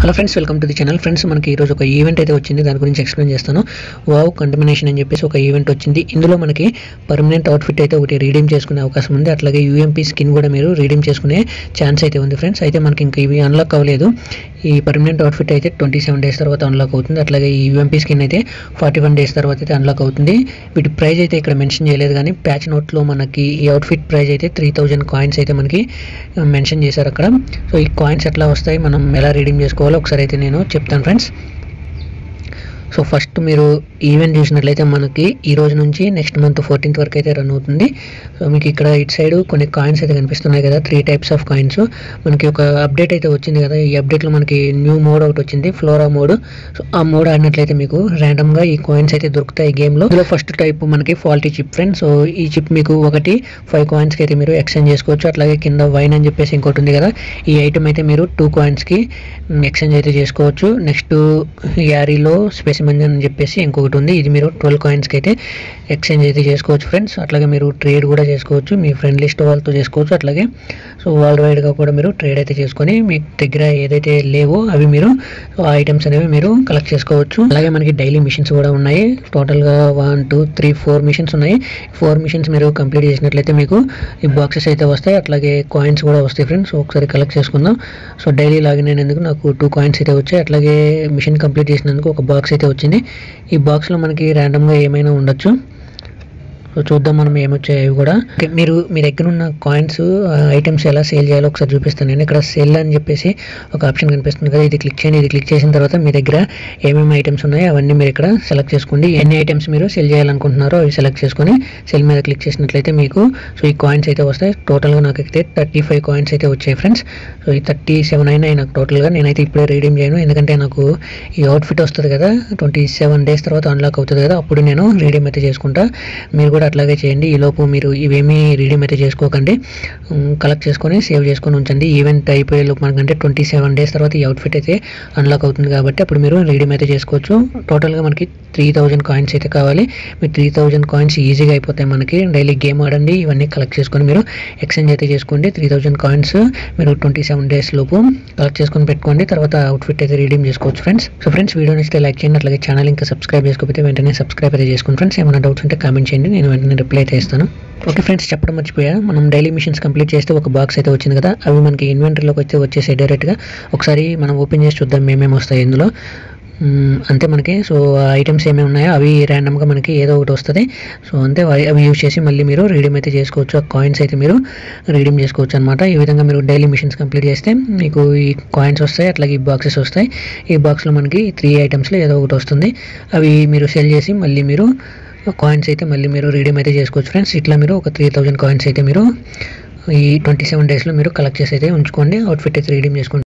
hello friends welcome to the channel friends మనకి ఈరోజు ఒక ఈవెంట్ అయితే వచ్చింది దాని గురించి ఎక్స్ప్లెయిన్ చేస్తాను వావ్ కంటమినేషన్ అని చెప్పేసి ఒక ఈవెంట్ వచ్చింది ఇందులో మనకి పర్మనెంట్ అవుట్ఫిట్ అయితే ఒకటి రీడీమ్ చేసుకునే అవకాశం ఉంది అట్లాగే యూఎంపీ స్కిన్ కూడా మీరు రీడీమ్ చేసుకునే ఛాన్స్ అయితే ఉంది ఫ్రెండ్స్ అయితే మనకి ఇంకా ఇవి అన్లాక్ అవ్వలేదు ఈ పర్మనెంట్ అవుట్ఫిట్ అయితే ట్వంటీ సెవెన్ డేస్ తర్వాత అన్లాక్ అవుతుంది అట్లాగే ఈ యూఎంపీ స్కిన్ అయితే ఫార్టీ వన్ డేస్ తర్వాత అయితే అన్లాక్ అవుతుంది వీటి ప్రైస్ అయితే ఇక్కడ మెన్షన్ చేయలేదు కానీ ప్యాచ్ నోట్లో మనకి ఈ అవుట్ఫిట్ ప్రైస్ అయితే త్రీ థౌజండ్ కాయిన్స్ అయితే మనకి మెన్షన్ చేశారు అక్కడ సో ఈ కాయిన్స్ ఎట్లా వస్తాయి మనం ఎలా రీడింగ్ చేసుకోవాలో ఒకసారి అయితే నేను చెప్తాను ఫ్రెండ్స్ సో ఫస్ట్ మీరు ఈవెంట్ చూసినట్లయితే మనకి ఈ రోజు నుంచి నెక్స్ట్ మంత్ ఫోర్టీన్త్ వరకు అయితే రన్ అవుతుంది సో మీకు ఇక్కడ ఇటు సైడ్ కొన్ని కాయిన్స్ అయితే కనిపిస్తున్నాయి కదా త్రీ టైప్స్ ఆఫ్ కాయిన్స్ మనకి ఒక అప్డేట్ అయితే వచ్చింది కదా ఈ అప్డేట్లో మనకి న్యూ మోడ్ ఒకటి వచ్చింది ఫ్లోరా మోడ్ సో ఆ మోడ్ ఆడినట్లయితే మీకు ర్యాండమ్గా ఈ కాయిన్స్ అయితే దొరుకుతాయి ఈ గేమ్లో ఇందులో ఫస్ట్ టైప్ మనకి ఫాల్టీ చిప్ ఫ్రెండ్ సో ఈ చిప్ మీకు ఒకటి ఫైవ్ కాయిన్స్కి అయితే మీరు ఎక్స్చేంజ్ చేసుకోవచ్చు అట్లాగే కింద వైన్ అని చెప్పేసి ఇంకోటి ఉంది కదా ఈ ఐటమ్ అయితే మీరు టూ కాయిన్స్కి ఎక్స్చేంజ్ అయితే చేసుకోవచ్చు నెక్స్ట్ యారీలో స్పెసిమన్ అని చెప్పేసి ఇంకొకటి ఉంది ఇది మీరు ట్వెల్వ్ కాయిన్స్కి అయితే ఎక్స్చేంజ్ అయితే చేసుకోవచ్చు ఫ్రెండ్స్ అట్లాగే మీరు ట్రేడ్ కూడా చేసుకోవచ్చు మీ ఫ్రెండ్ లిస్ట్ వాళ్ళతో చేసుకోవచ్చు అట్లాగే సో వరల్డ్ వైడ్గా కూడా మీరు ట్రేడ్ అయితే చేసుకొని మీ దగ్గర ఏదైతే లేవో అవి మీరు ఆ ఐటమ్స్ అనేవి మీరు కలెక్ట్ చేసుకోవచ్చు అలాగే మనకి డైలీ మిషన్స్ కూడా ఉన్నాయి టోటల్గా one two three four missions ఉన్నాయి ఫోర్ మిషన్స్ మీరు కంప్లీట్ చేసినట్లయితే మీకు ఈ బాక్సెస్ అయితే వస్తాయి అట్లాగే కాయిన్స్ కూడా వస్తాయి ఫ్రెండ్స్ ఒకసారి కలెక్ట్ చేసుకుందాం సో డైలీ లాగిన్ అయినందుకు నాకు టూ కాయిన్స్ అయితే వచ్చాయి అట్లాగే మిషన్ కంప్లీట్ చేసినందుకు ఒక బాక్స్ అయితే వచ్చింది ఈ బాక్స్లో మనకి ర్యాండమ్గా ఏమైనా ఉండొచ్చు సో చూద్దాం మనం ఏమొచ్చాయి అవి కూడా ఓకే, మీరు మీ దగ్గర ఉన్న కాయిన్స్ ఐటమ్స్ ఎలా సేల్ చేయాలో ఒకసారి చూపిస్తాను నేను ఇక్కడ సెల్ అని చెప్పేసి ఒక ఆప్షన్ కనిపిస్తుంది కదా ఇది క్లిక్ చేయండి ఇది క్లిక్ చేసిన తర్వాత మీ దగ్గర ఏమేమి ఐటమ్స్ ఉన్నాయో అవన్నీ మీరు ఇక్కడ సెలెక్ట్ చేసుకోండి ఎన్ని ఐటమ్స్ మీరు సెల్ చేయాలనుకుంటున్నారో అవి సెలెక్ట్ చేసుకొని సెల్ మీద క్లిక్ చేసినట్లయితే మీకు సో ఈ కాయిన్స్ అయితే వస్తాయి టోటల్గా నాకైతే థర్టీ ఫైవ్ కాయిన్స్ అయితే వచ్చాయి ఫ్రెండ్స్ సో ఈ థర్టీ సెవెన్ అయినాయి నాకు టోటల్గా నేనైతే ఇప్పుడే రీడీమ్ చేయను ఎందుకంటే నాకు ఈ అవుట్ఫిట్ వస్తుంది కదా ట్వంటీ సెవెన్ డేస్ తర్వాత అన్లాక్ అవుతుంది కదా అప్పుడు నేను రీడీమ్ అయితే చేసుకుంటా మీరు కూడా అట్లాగే చేయండి ఈ లోపు మీరు ఇవేమీ రీడీమ్ అయితే చేసుకోకండి కలెక్ట్ చేసుకొని సేవ్ చేసుకొని ఉంచండి ఈవెంట్ అయిపోయే లోపు మనకంటే ట్వంటీ సెవెన్ డేస్ తర్వాత ఈ అవుట్ఫిట్ అయితే అన్లాక్ అవుతుంది కాబట్టి అప్పుడు మీరు రీడీమ్ అయితే చేసుకోవచ్చు టోటల్గా మనకి త్రీ థౌజండ్ కాయిన్స్ అయితే కావాలి మీ త్రీ థౌజండ్ కాయిన్స్ ఈజీగా అయిపోతాయి మనకి డైలీ గేమ్ ఆడండి ఇవన్నీ కలెక్ట్ చేసుకొని మీరు ఎక్స్చేంజ్ అయితే చేసుకోండి త్రీ థౌజండ్ కాయిన్స్ మీరు ట్వంటీ సెవెన్ డేస్ లోపు కలెక్ట్ చేసుకొని పెట్టుకోండి తర్వాత అవుట్ఫిట్ అయితే రీడీమ్ చేసుకోవచ్చు ఫ్రెండ్స్ సో ఫ్రెండ్స్ వీడియో నచ్చితే లైక్ చేయండి అట్లాగే ఛానల్ ఇంకా సబ్స్క్రైబ్ చేసుకోకపోతే వెంటనే సబ్స్క్రైబ్ అయితే చేసుకోండి ఫ్రెండ్స్ ఏమైనా డౌట్స్ ఉంటే కామెంట్ చేయండి నేను వెంటనే రిప్లై అయితే ఇస్తాను ఓకే ఫ్రెండ్స్ చెప్పడం మర్చిపోయా మనం డైలీ మిషన్స్ కంప్లీట్ చేస్తే ఒక బాక్స్ అయితే వచ్చింది కదా అవి మనకి ఇన్వెంటరీలోకి వచ్చి వచ్చేసాయి డైరెక్ట్గా ఒకసారి మనం ఓపెన్ చేసి చూద్దాం ఏమేమి వస్తాయి ఇందులో మ్మ్, అంతే మనకి సో ఐటమ్స్ ఏమేమి ఉన్నాయో అవి ర్యాండమ్గా మనకి ఏదో ఒకటి వస్తుంది సో అంతే అవి- అవి యూజ్ చేసి మళ్ళీ మీరు రీడీమ్ అయితే చేసుకోవచ్చు ఆ కాయిన్స్ అయితే మీరు రీడీమ్ చేసుకోవచ్చు అనమాట ఈ విధంగా మీరు డైలీ మిషన్స్ కంప్లీట్ చేస్తే మీకు ఈ కాయిన్స్ వస్తాయి అట్లాగే ఈ బాక్సెస్ వస్తాయి ఈ బాక్స్లో మనకి త్రీ ఐటమ్స్లో ఏదో ఒకటి వస్తుంది అవి మీరు సెల్ చేసి మళ్ళీ మీరు కాయిన్స్ అయితే మళ్ళీ మీరు రీడీమ్ అయితే చేసుకోవచ్చు ఫ్రెండ్స్ ఇట్లా మీరు ఒక త్రీ థౌజండ్ కాయిన్స్ అయితే మీరు ఈ ట్వంటీ సెవెన్ డేస్లో మీరు కలెక్ట్ చేసి అయితే ఉంచుకోండి అవుట్ఫిట్ అయితే రీడీమ్ చేసుకోండి